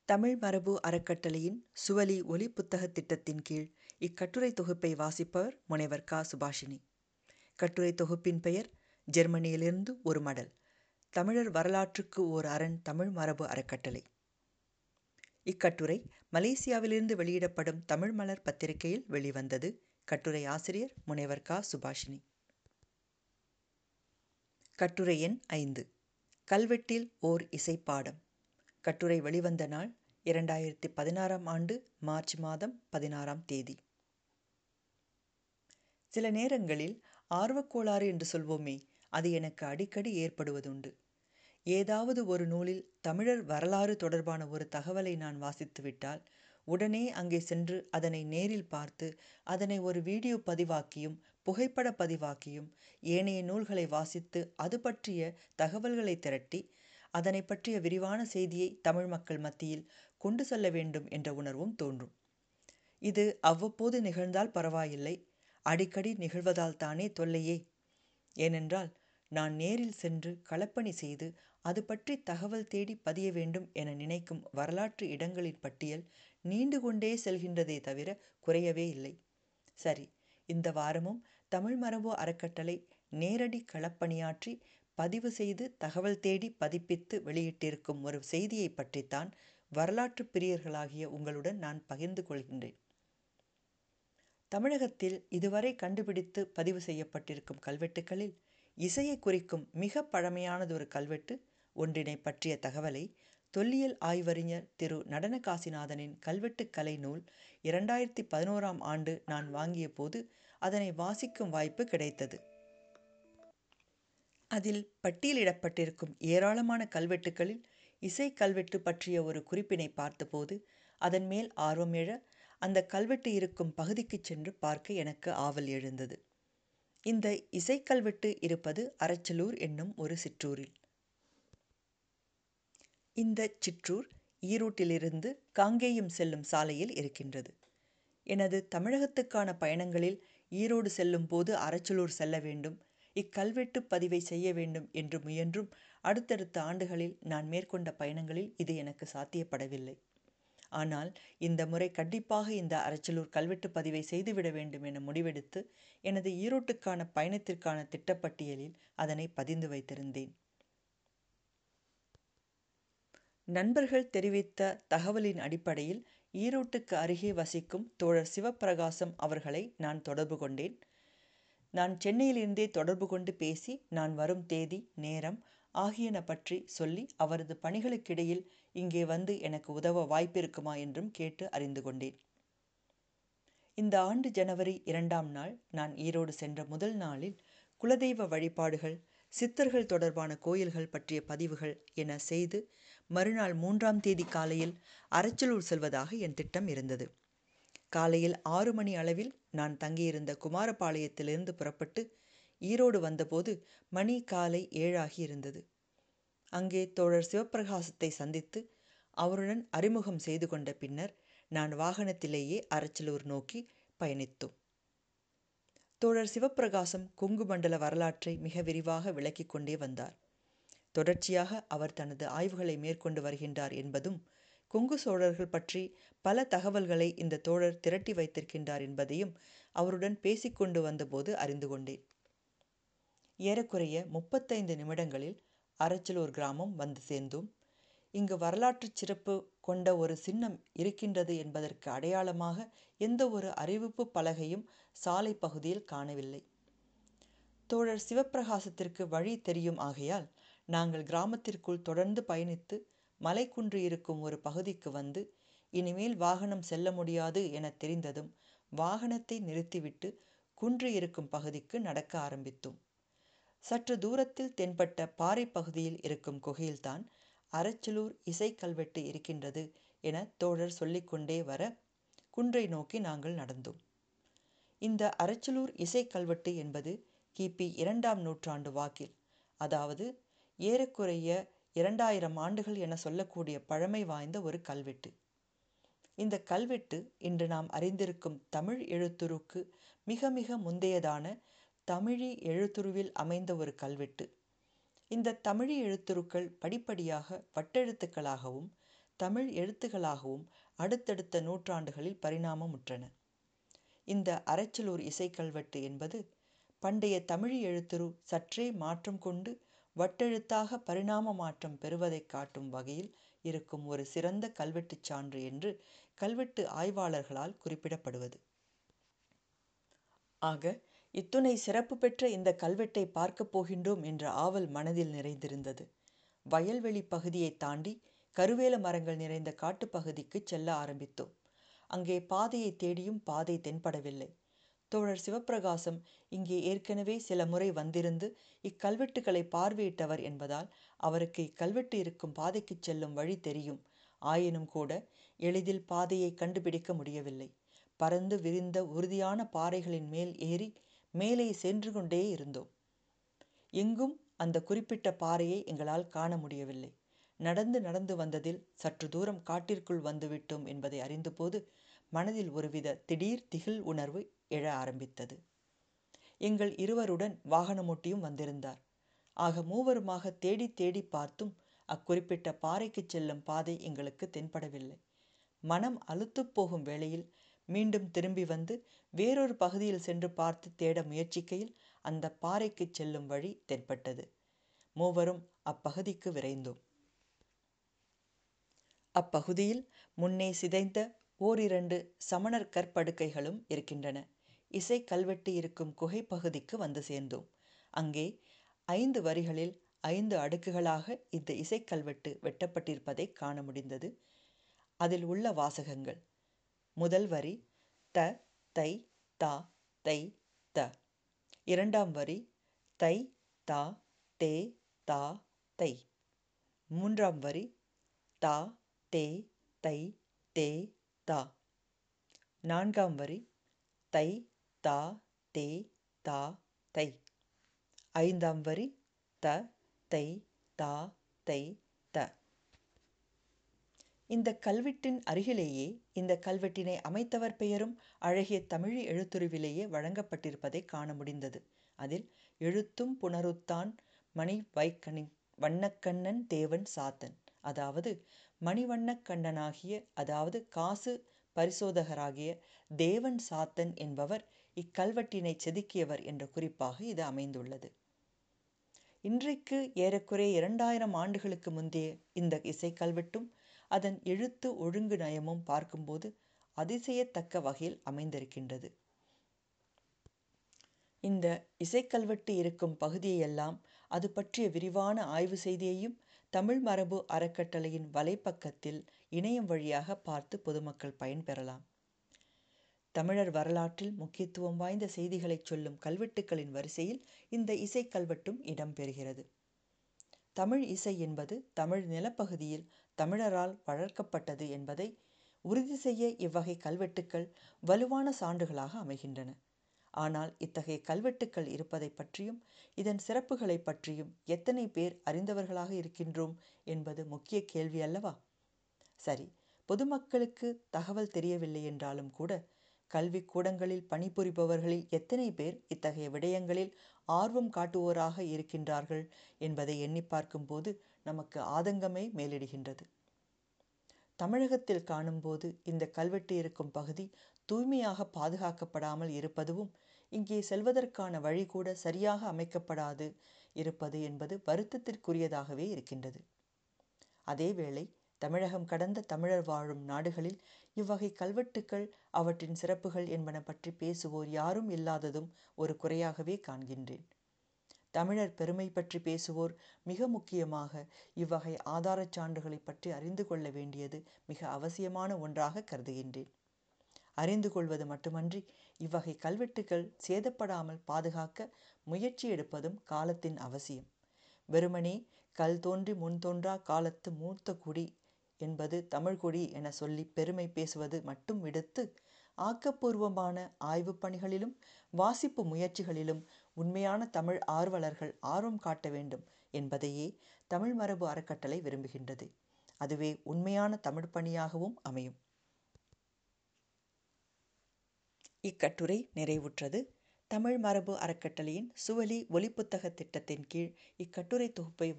தமிழ் மரபு அறக்கட்டளையின் சுவலி ஒலி புத்தகத் திட்டத்தின் கீழ் இக்கட்டுரை தொகுப்பை வாசிப்பவர் முனைவர் க சுபாஷினி கட்டுரை தொகுப்பின் பெயர் ஜெர்மனியிலிருந்து ஒரு மடல் தமிழர் வரலாற்றுக்கு ஓர் அரண் தமிழ் மரபு அறக்கட்டளை இக்கட்டுரை மலேசியாவிலிருந்து வெளியிடப்படும் தமிழ் மலர் பத்திரிகையில் வெளிவந்தது கட்டுரை ஆசிரியர் முனைவர் க சுபாஷினி கட்டுரை எண் ஐந்து கல்வெட்டில் ஓர் இசைப்பாடம் கட்டுரை வெளிவந்த நாள் இரண்டாயிரத்தி பதினாறாம் ஆண்டு மார்ச் மாதம் பதினாறாம் தேதி சில நேரங்களில் ஆர்வக்கோளாறு என்று சொல்வோமே அது எனக்கு அடிக்கடி ஏற்படுவதுண்டு ஏதாவது ஒரு நூலில் தமிழர் வரலாறு தொடர்பான ஒரு தகவலை நான் வாசித்துவிட்டால் உடனே அங்கே சென்று அதனை நேரில் பார்த்து அதனை ஒரு வீடியோ பதிவாக்கியும் புகைப்பட பதிவாக்கியும் ஏனைய நூல்களை வாசித்து அது பற்றிய தகவல்களை திரட்டி அதனை பற்றிய விரிவான செய்தியை தமிழ் மக்கள் மத்தியில் கொண்டு செல்ல வேண்டும் என்ற உணர்வும் தோன்றும் இது அவ்வப்போது நிகழ்ந்தால் பரவாயில்லை அடிக்கடி நிகழ்வதால் தானே தொல்லையே ஏனென்றால் நான் நேரில் சென்று களப்பணி செய்து அது பற்றி தகவல் தேடி பதிய வேண்டும் என நினைக்கும் வரலாற்று இடங்களின் பட்டியல் நீண்டு கொண்டே செல்கின்றதே தவிர குறையவே இல்லை சரி இந்த வாரமும் தமிழ் மரபு அறக்கட்டளை நேரடி களப்பணியாற்றி பதிவு செய்து தகவல் தேடி பதிப்பித்து வெளியிட்டிருக்கும் ஒரு செய்தியை பற்றித்தான் வரலாற்று பிரியர்களாகிய உங்களுடன் நான் பகிர்ந்து கொள்கின்றேன் தமிழகத்தில் இதுவரை கண்டுபிடித்து பதிவு செய்யப்பட்டிருக்கும் கல்வெட்டுகளில் இசையை குறிக்கும் மிக பழமையானதொரு கல்வெட்டு ஒன்றினை பற்றிய தகவலை தொல்லியல் ஆய்வறிஞர் திரு நடன காசிநாதனின் கல்வெட்டு கலை நூல் இரண்டாயிரத்தி பதினோராம் ஆண்டு நான் வாங்கிய போது அதனை வாசிக்கும் வாய்ப்பு கிடைத்தது அதில் பட்டியலிடப்பட்டிருக்கும் ஏராளமான கல்வெட்டுகளில் இசை கல்வெட்டு பற்றிய ஒரு குறிப்பினை பார்த்தபோது அதன் மேல் ஆர்வம் எழ அந்த கல்வெட்டு இருக்கும் பகுதிக்கு சென்று பார்க்க எனக்கு ஆவல் எழுந்தது இந்த இசைக்கல்வெட்டு இருப்பது அரச்சலூர் என்னும் ஒரு சிற்றூரில் இந்த சிற்றூர் ஈரோட்டிலிருந்து காங்கேயம் செல்லும் சாலையில் இருக்கின்றது எனது தமிழகத்துக்கான பயணங்களில் ஈரோடு செல்லும் போது அரச்சலூர் செல்ல வேண்டும் இக்கல்வெட்டு பதிவை செய்ய வேண்டும் என்று முயன்றும் அடுத்தடுத்த ஆண்டுகளில் நான் மேற்கொண்ட பயணங்களில் இது எனக்கு சாத்தியப்படவில்லை ஆனால் இந்த முறை கண்டிப்பாக இந்த அரச்சலூர் கல்வெட்டு பதிவை செய்துவிட வேண்டும் என முடிவெடுத்து எனது ஈரோட்டுக்கான பயணத்திற்கான திட்டப்பட்டியலில் அதனை பதிந்து வைத்திருந்தேன் நண்பர்கள் தெரிவித்த தகவலின் அடிப்படையில் ஈரோட்டுக்கு அருகே வசிக்கும் தோழர் சிவப்பிரகாசம் அவர்களை நான் தொடர்பு கொண்டேன் நான் சென்னையிலிருந்தே தொடர்பு கொண்டு பேசி நான் வரும் தேதி நேரம் ஆகியன பற்றி சொல்லி அவரது பணிகளுக்கிடையில் இங்கே வந்து எனக்கு உதவ வாய்ப்பிருக்குமா என்றும் கேட்டு அறிந்து கொண்டேன் இந்த ஆண்டு ஜனவரி இரண்டாம் நாள் நான் ஈரோடு சென்ற முதல் நாளில் குலதெய்வ வழிபாடுகள் சித்தர்கள் தொடர்பான கோயில்கள் பற்றிய பதிவுகள் என செய்து மறுநாள் மூன்றாம் தேதி காலையில் அரச்சலூர் செல்வதாக என் திட்டம் இருந்தது காலையில் ஆறு மணி அளவில் நான் தங்கியிருந்த குமாரபாளையத்திலிருந்து புறப்பட்டு ஈரோடு வந்தபோது மணி காலை ஏழாகி இருந்தது அங்கே தோழர் சிவப்பிரகாசத்தை சந்தித்து அவருடன் அறிமுகம் செய்து கொண்ட பின்னர் நான் வாகனத்திலேயே அரச்சலூர் நோக்கி பயணித்தோம் தோழர் சிவப்பிரகாசம் கொங்கு மண்டல வரலாற்றை மிக விரிவாக விளக்கிக் கொண்டே வந்தார் தொடர்ச்சியாக அவர் தனது ஆய்வுகளை மேற்கொண்டு வருகின்றார் என்பதும் கொங்கு சோழர்கள் பற்றி பல தகவல்களை இந்த தோழர் திரட்டி வைத்திருக்கின்றார் என்பதையும் அவருடன் பேசிக்கொண்டு வந்தபோது அறிந்து கொண்டேன் ஏறக்குறைய முப்பத்தைந்து நிமிடங்களில் அரச்சலூர் கிராமம் வந்து சேர்ந்தோம் இங்கு வரலாற்று சிறப்பு கொண்ட ஒரு சின்னம் இருக்கின்றது என்பதற்கு அடையாளமாக எந்த ஒரு அறிவிப்பு பலகையும் சாலை பகுதியில் காணவில்லை தோழர் சிவப்பிரகாசத்திற்கு வழி தெரியும் ஆகையால் நாங்கள் கிராமத்திற்குள் தொடர்ந்து பயணித்து மலைக்குன்று இருக்கும் ஒரு பகுதிக்கு வந்து இனிமேல் வாகனம் செல்ல முடியாது என தெரிந்ததும் வாகனத்தை நிறுத்திவிட்டு குன்று இருக்கும் பகுதிக்கு நடக்க ஆரம்பித்தோம் சற்று தூரத்தில் தென்பட்ட பாறை பகுதியில் இருக்கும் குகையில்தான் அரச்சலூர் இசை கல்வெட்டு இருக்கின்றது என தோழர் சொல்லிக்கொண்டே வர குன்றை நோக்கி நாங்கள் நடந்தோம் இந்த அரச்சலூர் இசை கல்வெட்டு என்பது கிபி இரண்டாம் நூற்றாண்டு வாக்கில் அதாவது ஏறக்குறைய இரண்டாயிரம் ஆண்டுகள் என சொல்லக்கூடிய பழமை வாய்ந்த ஒரு கல்வெட்டு இந்த கல்வெட்டு இன்று நாம் அறிந்திருக்கும் தமிழ் எழுத்துருக்கு மிக மிக முந்தையதான தமிழி எழுத்துருவில் அமைந்த ஒரு கல்வெட்டு இந்த தமிழி எழுத்துருக்கள் படிப்படியாக வட்டெழுத்துக்களாகவும் தமிழ் எழுத்துகளாகவும் அடுத்தடுத்த நூற்றாண்டுகளில் பரிணாமமுற்றன இந்த அரைச்சலூர் இசைக்கல்வெட்டு என்பது பண்டைய தமிழ் எழுத்துரு சற்றே மாற்றம் கொண்டு வட்டெழுத்தாக பரிணாம மாற்றம் பெறுவதைக் காட்டும் வகையில் இருக்கும் ஒரு சிறந்த கல்வெட்டுச் சான்று என்று கல்வெட்டு ஆய்வாளர்களால் குறிப்பிடப்படுவது ஆக இத்துணை சிறப்பு பெற்ற இந்த கல்வெட்டை பார்க்கப் போகின்றோம் என்ற ஆவல் மனதில் நிறைந்திருந்தது வயல்வெளி பகுதியை தாண்டி கருவேல மரங்கள் நிறைந்த காட்டுப்பகுதிக்கு செல்ல ஆரம்பித்தோம் அங்கே பாதையை தேடியும் பாதை தென்படவில்லை தோழர் சிவப்பிரகாசம் இங்கே ஏற்கனவே சில முறை வந்திருந்து இக்கல்வெட்டுகளை பார்வையிட்டவர் என்பதால் அவருக்கு இக்கல்வெட்டு இருக்கும் பாதைக்கு செல்லும் வழி தெரியும் ஆயினும் கூட எளிதில் பாதையை கண்டுபிடிக்க முடியவில்லை பறந்து விரிந்த உறுதியான பாறைகளின் மேல் ஏறி மேலே சென்று கொண்டே இருந்தோம் எங்கும் அந்த குறிப்பிட்ட பாறையை எங்களால் காண முடியவில்லை நடந்து நடந்து வந்ததில் சற்று தூரம் காட்டிற்குள் வந்துவிட்டோம் என்பதை அறிந்தபோது மனதில் ஒருவித திடீர் திகில் உணர்வு எழ ஆரம்பித்தது எங்கள் இருவருடன் வாகனமோட்டியும் வந்திருந்தார் ஆக மூவருமாக தேடி தேடி பார்த்தும் அக்குறிப்பிட்ட பாறைக்கு செல்லும் பாதை எங்களுக்கு தென்படவில்லை மனம் அழுத்துப் போகும் வேளையில் மீண்டும் திரும்பி வந்து வேறொரு பகுதியில் சென்று பார்த்து தேட முயற்சிக்கையில் அந்த பாறைக்கு செல்லும் வழி தென்பட்டது மூவரும் அப்பகுதிக்கு விரைந்தோம் அப்பகுதியில் முன்னே சிதைந்த ஓரிரண்டு சமணர் கற்படுக்கைகளும் இருக்கின்றன இசை கல்வெட்டு இருக்கும் குகை பகுதிக்கு வந்து சேர்ந்தோம் அங்கே ஐந்து வரிகளில் ஐந்து அடுக்குகளாக இந்த இசைக்கல்வெட்டு வெட்டப்பட்டிருப்பதை காண முடிந்தது அதில் உள்ள வாசகங்கள் முதல் வரி த தை தா தை த இரண்டாம் வரி தை தா தே தா தை மூன்றாம் வரி தா தே தை தே தா நான்காம் வரி தை தா தே தா தை ஐந்தாம் வரி த தை தா தை த இந்த கல்வெட்டின் அருகிலேயே இந்த கல்வெட்டினை அமைத்தவர் பெயரும் அழகிய தமிழ் எழுத்துருவிலேயே வழங்கப்பட்டிருப்பதை காண முடிந்தது அதில் எழுத்தும் புனருத்தான் மணி வைக்கணி வண்ணக்கண்ணன் தேவன் சாத்தன் அதாவது மணிவண்ணக்கண்ணனாகிய அதாவது காசு பரிசோதகராகிய தேவன் சாத்தன் என்பவர் இக்கல்வெட்டினை செதுக்கியவர் என்ற குறிப்பாக இது அமைந்துள்ளது இன்றைக்கு ஏறக்குறைய இரண்டாயிரம் ஆண்டுகளுக்கு முந்தைய இந்த இசைக்கல்வெட்டும் அதன் எழுத்து ஒழுங்கு நயமும் பார்க்கும்போது அதிசயத்தக்க வகையில் அமைந்திருக்கின்றது இந்த இசைக்கல்வெட்டு இருக்கும் பகுதியெல்லாம் அது பற்றிய விரிவான ஆய்வு செய்தியையும் தமிழ் மரபு அறக்கட்டளையின் வலைப்பக்கத்தில் இணையம் வழியாக பார்த்து பொதுமக்கள் பயன்பெறலாம் தமிழர் வரலாற்றில் முக்கியத்துவம் வாய்ந்த செய்திகளை சொல்லும் கல்வெட்டுக்களின் வரிசையில் இந்த இசைக்கல்வெட்டும் இடம்பெறுகிறது தமிழ் இசை என்பது தமிழ் நிலப்பகுதியில் தமிழரால் வளர்க்கப்பட்டது என்பதை உறுதி செய்ய இவ்வகை கல்வெட்டுக்கள் வலுவான சான்றுகளாக அமைகின்றன ஆனால் இத்தகைய கல்வெட்டுக்கள் இருப்பதை பற்றியும் இதன் சிறப்புகளை பற்றியும் எத்தனை பேர் அறிந்தவர்களாக இருக்கின்றோம் என்பது முக்கிய கேள்வி அல்லவா சரி பொதுமக்களுக்கு தகவல் தெரியவில்லை என்றாலும் கூட கல்வி கூடங்களில் பணிபுரிபவர்களில் எத்தனை பேர் இத்தகைய விடயங்களில் ஆர்வம் காட்டுவோராக இருக்கின்றார்கள் என்பதை எண்ணி பார்க்கும்போது நமக்கு ஆதங்கமே மேலிடுகின்றது தமிழகத்தில் காணும்போது இந்த கல்வெட்டு இருக்கும் பகுதி தூய்மையாக பாதுகாக்கப்படாமல் இருப்பதும் இங்கே செல்வதற்கான வழி கூட சரியாக அமைக்கப்படாது இருப்பது என்பது வருத்தத்திற்குரியதாகவே இருக்கின்றது அதேவேளை தமிழகம் கடந்த தமிழர் வாழும் நாடுகளில் இவ்வகை கல்வெட்டுக்கள் அவற்றின் சிறப்புகள் என்பன பற்றி பேசுவோர் யாரும் இல்லாததும் ஒரு குறையாகவே காண்கின்றேன் தமிழர் பெருமை பற்றி பேசுவோர் மிக முக்கியமாக இவ்வகை ஆதாரச் சான்றுகளை பற்றி அறிந்து கொள்ள வேண்டியது மிக அவசியமான ஒன்றாக கருதுகின்றேன் அறிந்து கொள்வது மட்டுமன்றி இவ்வகை கல்வெட்டுக்கள் சேதப்படாமல் பாதுகாக்க முயற்சி எடுப்பதும் காலத்தின் அவசியம் வெறுமனே கல் தோன்றி முன் தோன்றா காலத்து மூத்த குடி என்பது தமிழ்குடி என சொல்லி பெருமை பேசுவது மட்டும் விடுத்து ஆக்கப்பூர்வமான ஆய்வு பணிகளிலும் வாசிப்பு முயற்சிகளிலும் உண்மையான தமிழ் ஆர்வலர்கள் ஆர்வம் காட்ட வேண்டும் என்பதையே தமிழ் மரபு அறக்கட்டளை விரும்புகின்றது அதுவே உண்மையான தமிழ் பணியாகவும் அமையும் இக்கட்டுரை நிறைவுற்றது தமிழ் மரபு அறக்கட்டளையின் சுவலி ஒலிப்புத்தக திட்டத்தின் கீழ் இக்கட்டுரை தொகுப்பை